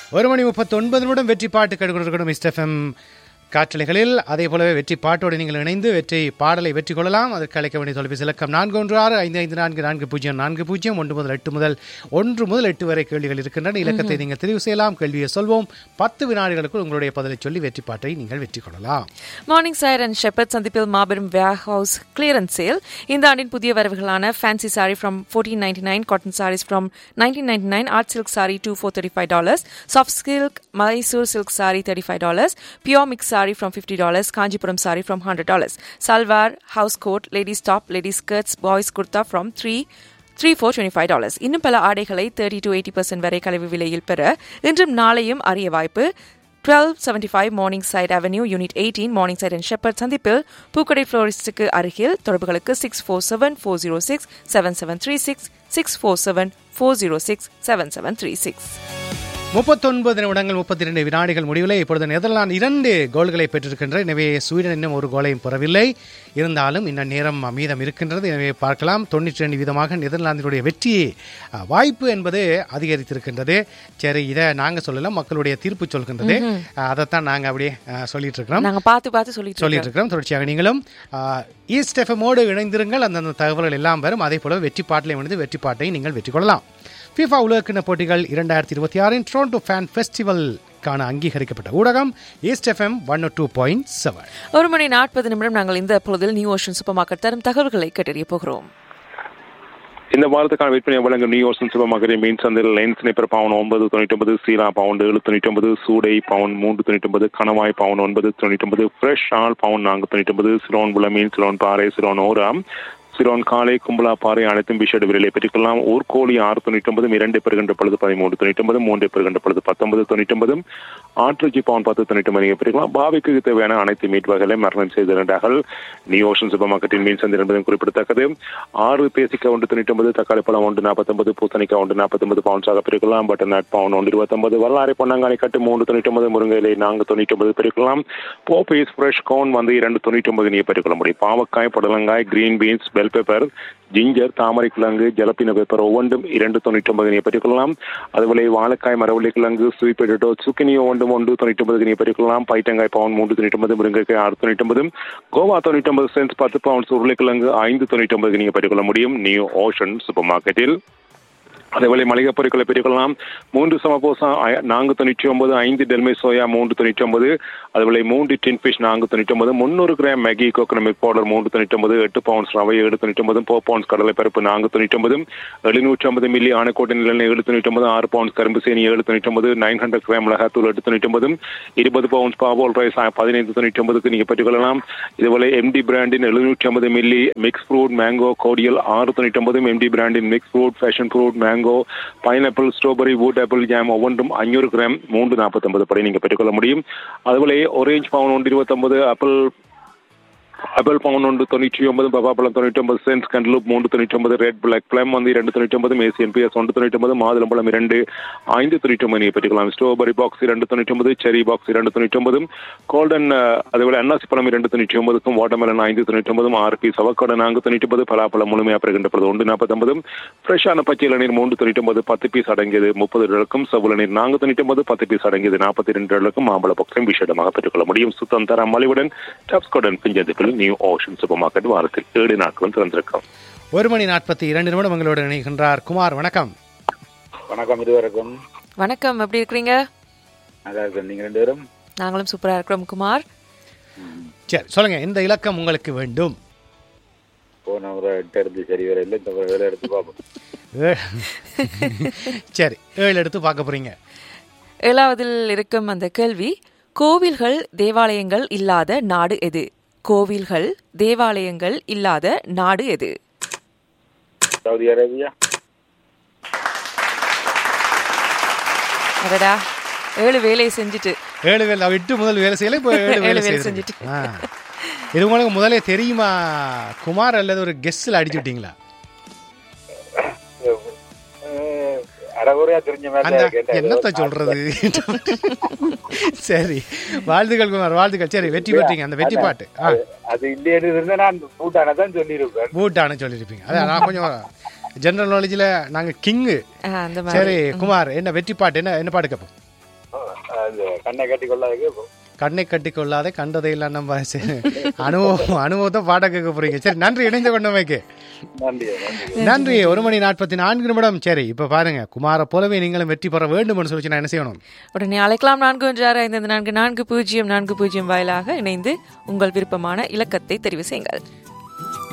ஒரு மணி முப்பத்தொன்பது நிமிடம் வெற்றி பாட்டு கெடுக்கணும் மிஸ்டர் எஃப்எம் காற்றலைகளில் அதே போலவே வெற்றி பாட்டோடு நீங்கள் இணைந்து வெற்றி பாடலை வெற்றி கொள்ளலாம் அதற்கு அழைக்க வேண்டிய தொலைபேசி இலக்கம் நான்கு ஒன்று ஆறு ஐந்து ஐந்து நான்கு நான்கு பூஜ்ஜியம் நான்கு பூஜ்ஜியம் ஒன்று முதல் எட்டு முதல் ஒன்று முதல் எட்டு வரை கேள்விகள் இருக்கின்றன இலக்கத்தை நீங்கள் தெரிவு செய்யலாம் கேள்வியை சொல்வோம் பத்து வினாடிகளுக்குள் உங்களுடைய பதிலை சொல்லி வெற்றி பாட்டை நீங்கள் வெற்றி கொள்ளலாம் மார்னிங் சார் அண்ட் ஷெப்பர்ட் சந்திப்பில் மாபெரும் வேர் ஹவுஸ் கிளியரன்ஸ் சேல் இந்த ஆண்டின் புதிய வரவுகளான fancy sari from fourteen ninety nine cotton saris from nineteen ninety nine art silk sari two four thirty five dollars soft silk Mysore silk sari thirty five dollars pure mix sari from fifty dollars Kanchipuram sari from hundred dollars salwar house coat ladies top ladies skirts boys kurta from three three four twenty five dollars இன்னும் பல ஆடைகளை thirty to eighty percent வரை கழிவு விலையில் பெற இன்றும் நாளையும் அறிய வாய்ப்பு twelve seventy five Morningside Avenue unit eighteen Morningside and Shepherd சந்திப்பில் பூக்கடை ஃப்ளோரிஸ்டுக்கு அருகில் தொடர்புகளுக்கு six four seven four zero six seven seven three six six four seven four zero six seven seven three six முப்பத்தொன்பது நிமிடங்கள் முப்பத்தி ரெண்டு வினாடிகள் முடிவில் இப்பொழுது நெதர்லாந்து இரண்டு கோல்களை பெற்றிருக்கின்ற எனவே ஸ்வீடன் இன்னும் ஒரு கோலையும் பெறவில்லை இருந்தாலும் இன்னும் நேரம் மீதம் இருக்கின்றது எனவே பார்க்கலாம் தொண்ணூற்றி ரெண்டு வீதமாக நெதர்லாந்தினுடைய வெற்றி அஹ், வாய்ப்பு என்பது அதிகரித்திருக்கின்றது சரி இதை நாங்கள் சொல்லலாம் மக்களுடைய தீர்ப்பு சொல்கின்றது அஹ், அதைத்தான் நாங்கள் அப்படியே அஹ், சொல்லிட்டு இருக்கிறோம் நாங்க பார்த்து பார்த்து சொல்லிட்டு சொல்லிட்டு இருக்கிறோம் தொடர்ச்சியாக நீங்களும் ஆஹ், ஈஸ்ட் எஃப்எம்மோடு இணைந்திருங்கள் அந்தந்த தகவல்கள் எல்லாம் வரும் அதே போல வெற்றி பாட்டிலை இணைந்து வெற்றி பாட்டை நீங்கள் வெற்றி கொள்ளலாம் FIFA உலகக்கிண்ண போட்டிகள் இரண்டாயிரத்தி இருபத்தி ஆறின் டொரண்டோ ஃபேன் ஃபெஸ்டிவலுக்கான அங்கீகரிக்கப்பட்ட ஊடகம் East FM one two point seven ஒரு மணி நாற்பது நிமிடம் நாங்கள் இந்த பொழுதில் நியூ ஓஷன் சூப்பர் மார்க்கெட் தரும் தகவல்களை கேட்டறிய போகிறோம் இந்த வாரத்துக்கான விற்பனை வழங்கும் நியூ யோர்சன் சூப்பர் மார்க்கெட் மீன் சந்தையில் லைன்ஸ் நிப்பர் பவுன் ஒன்பது தொண்ணூற்றி ஒன்பது சீலா பவுன் ஏழு தொண்ணூற்றி ஒன்பது சூடை பவுன் மூன்று தொண்ணூற்றி ஒன்பது கணவாய் பவுன் ஒன்பது தொண்ணூற்றி ஒன்பது ஃப்ரெஷ் ஆல் பவுன் நான்கு தொண்ணூற்றி ஒன்பது சிலோன் புல மீன் சிலோன் பாறை சிலோன் ஓராம் சிலோன் காலை கும்பலா பாறை அனைத்தும் பிஷட் விலையை பெற்றுக்கொள்ளலாம் ஊர்கோழி ஆறு தொண்ணூற்றி ஒன்பதும் இரண்டு பெறுகின்ற பொழுது பதிமூன்று தொண்ணூற்றி ஒன்பது மூன்று பெறுகின்ற பொழுது பத்தொன்பது தொண்ணூற்றி ஒன்பதும் ஆற்றுச்சி பவுன் பத்து தொண்ணூற்றி ஒன்பது பெற்றுக்கலாம் பாவிக்கு தேவையான அனைத்து மீட் வகைகளை மரணம் செய்திருந்தார்கள் நியூ ஓஷன் சூப்பர் மார்க்கெட்டின் மீன் சந்தை என்பதும் குறிப்பிடத்தக்கது ஆறு பேசிக்க ஒன்று தொண்ணூற்றி ஒன்பது தக்காளி பழம் ஒன்று நாற்பத்தொன்பது பூசணிக்காய் ஒன்று நாற்பத்தொன்பது பவுன்ஸாக பிரிக்கலாம் பட்டர் நட் பவுன் ஒன்று இருபத்தொன்பது வல்லாரை பொன்னாங்கானி கட்டு மூன்று தொண்ணூற்றி ஒன்பது முருங்கை இலை நான்கு தொண்ணூற்றி ஒன்பது பிரிக்கலாம் போபீஸ் ஃப்ரெஷ் கோன் வந்து இரண்டு தொண்ணூற்றி ஒன்பது நீ பெற்றுக்கொள்ள முடியும் பாவக்காய் புடலங்காய் green beans bell pepper ginger தாமரை கிழங்கு ஜலப்பின பெப்பர் ஒவ்வொன்றும் இரண்டு தொண்ணூற்றி ஒன்பது நீ பெற்றுக்கொள்ளலாம் அதுபோல வாழைக்காய் மரவள்ளி கிழங்கு ஸ்வீட் பொட்டேட்டோ சுக்கினியோ ஒன்று ஒன்று தொண்ணூற்றி ஒன்பது நீ பெற்றுக்கொள்ளலாம் பைட்டங்காய் பவுன் மூன்று தொண்ணூற்றி ஒன்பது முருங்கைக்காய் ஆறு தொண்ணூற்றி ஒன்பது கோவா தொண்ணூற்றி ஒன்பது சென்ஸ் பத்து பவுன்ஸ் உருளைக்கிழங்கு ஐந்து தொண்ணூற்றி ஒன்பது நீங்கள் பெற்றுக்கொள்ள முடியும் நியூ ஓஷன் சூப்பர் மார்க்கெட்டில் அதேபோல மளிகை பொருட்களை பெற்றுக்கொள்ளலாம் மூன்று சமபோசா ஐ- நான்கு தொண்ணூற்றி ஒன்பது ஐந்து டெல்மை சோயா மூன்று தொண்ணூற்றி ஒன்பது அதுபோல மூன்று டின் ஃபிஷ் நான்கு தொண்ணூற்றி ஒன்பது முந்நூறு gram Maggi coconut milk powder மூன்று தொண்ணூற்றி ஒன்பது எட்டு பவுன்ஸ் ரவை ஏழு தொண்ணூற்றி ஒன்பது போ பவுன்ஸ் கடலை பருப்பு நான்கு தொண்ணூற்றி ஒன்பது எழுநூற்றி ஐம்பது மில்லி ஆனக்கோட்டை நிலெண்ணெய் ஏழு தொண்ணூற்றி ஒன்பது ஆறு பவுன்ஸ் கரும்பு சேனி ஏழு தொண்ணூற்றி ஒன்பது நைன் ஹண்ட்ரட் கிராம் மிளகாத்தூள் எட்டு தொண்ணூற்றி ஒன்பது இருபது பவுன்ஸ் பாவோல் ரைஸ் பதினைந்து தொண்ணூற்றி ஒன்பதுக்கு நீங்கள் பெற்றுக்கொள்ளலாம் இதுபோல எம்டி பிராண்டின் எழுநூற்றி ஐம்பது milli mix fruit mango cordial ஆறு தொண்ணூற்றி ஒன்பது எம்டி பிராண்டின் mix fruit passion fruit mango pineapple strawberry wood apple jam ஒவ்வொன்றும் ஐநூறு கிராம் மூன்று நாற்பத்தொன்பது படி நீங்கள் பெற்றுக்கொள்ள முடியும் அதுபோல ஒரேஞ்ச் பவுன் ஒன்று இருபத்தொன்பது ஆப்பிள் ஆப்பிள் பவுன் ஒன்று தொண்ணூற்றி ஒன்பது பப்பாப்பழம் தொண்ணூற்றி ஒன்பது சென்ஸ் கண்டலூப் மூன்று தொண்ணூற்றி ஒன்பது ரெட் பிளாக் பிளம் வந்து இரண்டு தொண்ணூற்றி ஒன்பது மேசியன் பிஎஸ் ஒன்று தொண்ணூற்றி ஒன்பது மாதுளம்பழம் இரண்டு ஐந்து தொண்ணூற்றி ஒன்பது நீங்கள் பெற்றுக்கலாம் ஸ்ட்ராபெரி பாக்ஸ் இரண்டு தொண்ணூற்றி ஒன்பது செரி பாக்ஸ் இரண்டு தொண்ணூற்றி ஒன்பது கோல்டன் அதுபோல அன்னாசி பழம் இரண்டு தொண்ணூற்றி ஒன்பதுக்கும் வாட்டர்மெலன் ஐந்து தொண்ணூற்றி ஒன்பதும் ஆறு பீஸ் அவக்கோட நான்கு தொண்ணூற்றி ஒன்பது பலாப்பழம் முழுமையாக பெறுகின்ற பொழுது ஒன்று நாற்பத்தொன்பதும் ஃப்ரெஷ்ஷான பச்சை இளநீர் மூன்று தொண்ணூற்றி ஒன்பது பத்து பீஸ் அடங்கியது முப்பது டாலருக்கும் செவ்வள நீர் நான்கு தொண்ணூற்றி ஒன்பது பத்து பீஸ் அடங்கியது நாற்பத்தி ரெண்டு டாலருக்கும் மாம்பழ பாக்ஸையும் விஷயமாக பெற்றுக்கொள்ள முடியும் சுத்தம் தர மலிவுடன் டாப்ஸ்கோடன் பிஞ்சதிப்பில் நியூ ஓஷன் சூப்பர் மார்க்கெட் வாரத்தில் ஏழு நாட்களும் திறந்திருக்கும் ஒரு மணி நாற்பத்தி இரண்டு நிமிடம் உங்களோடு இணைகின்றார் குமார் வணக்கம் வணக்கம் இருவருக்கும் வணக்கம் எப்படி இருக்கிறீங்க நல்லா இருக்கேன் நீங்க ரெண்டு பேரும் நாங்களும் சூப்பரா இருக்கிறோம் குமார் சரி சொல்லுங்க இந்த இலக்கம் உங்களுக்கு வேண்டும் போன முறை எட்டு எடுத்து சரி வர இல்லை இந்த முறை வேலை எடுத்து பார்ப்போம் ஏ- சரி ஏழு எடுத்து பார்க்க போறீங்க ஏழாவதில் இருக்கும் அந்த கேள்வி கோவில்கள் தேவாலயங்கள் இல்லாத நாடு எது கோவில்கள் தேவாலயங்கள் இல்லாத நாடு எது சவுதி அரேபியா அடடா ஏழு வேலையை செஞ்சுட்டு ஏழு வேலை அவ எட்டு முதல் வேலை செய்யல இப்போ ஏழு ஏழு வேலை வேலை செஞ்சுட்டு இது உங்களுக்கு முதலே தெரியுமா குமார் அல்லது ஒரு கெஸ்ட்ல அடிச்சு விட்டீங்களா அறகுறையா தெரிஞ்ச மாதிரி அந்த தான் இருக்கு. என்ன என்னத்த ஏதோ சொல்றது சரி வாழ்த்துக்கள் குமார் வாழ்த்துக்கள் சரி வெற்றி பெற்றீங்க அந்த வெற்றி பாட்டு ஆ அது இல்லையே இருந்தா நான் பூட்டான தான் சொல்லியிருப்பேன் பூட்டான்னு சொல்லியிருப்பீங்க அதான் நான் கொஞ்சம் ஜெனரல் நாலேஜில் நாங்கள் கிங்கு ஆ, அந்த மாதிரி சரி குமார் என்ன வெற்றி பாட்டு என்ன என்ன பாட்டு கேட்போம் அது கண்ணை கட்டி கொள்ளாது கண்ணை கட்டி கொள்ளாத கண்டதை எல்லாம் நம்ம சரி, அனுபவம் அனுபவத்தை பாட கேட்க போறீங்க சரி நன்றி இணைந்து கொண்டமைக்கு நன்றி நன்றி நன்றி ஒரு மணி நாற்பத்தி நான்கு நிமிடம் சரி இப்ப பாருங்க குமார போலவே நீங்களும் வெற்றி பெற வேண்டும்னு சொல்லி நான் என்ன செய்யணும் உடனே அழைக்கலாம் நான்கு ஒன்று ஆறு ஐந்து ஐந்து நான்கு நான்கு பூஜ்ஜியம் நான்கு பூஜ்ஜியம் வாயிலாக இணைந்து உங்கள் விருப்பமான இலக்கத்தை தெரிவு செய்யுங்கள்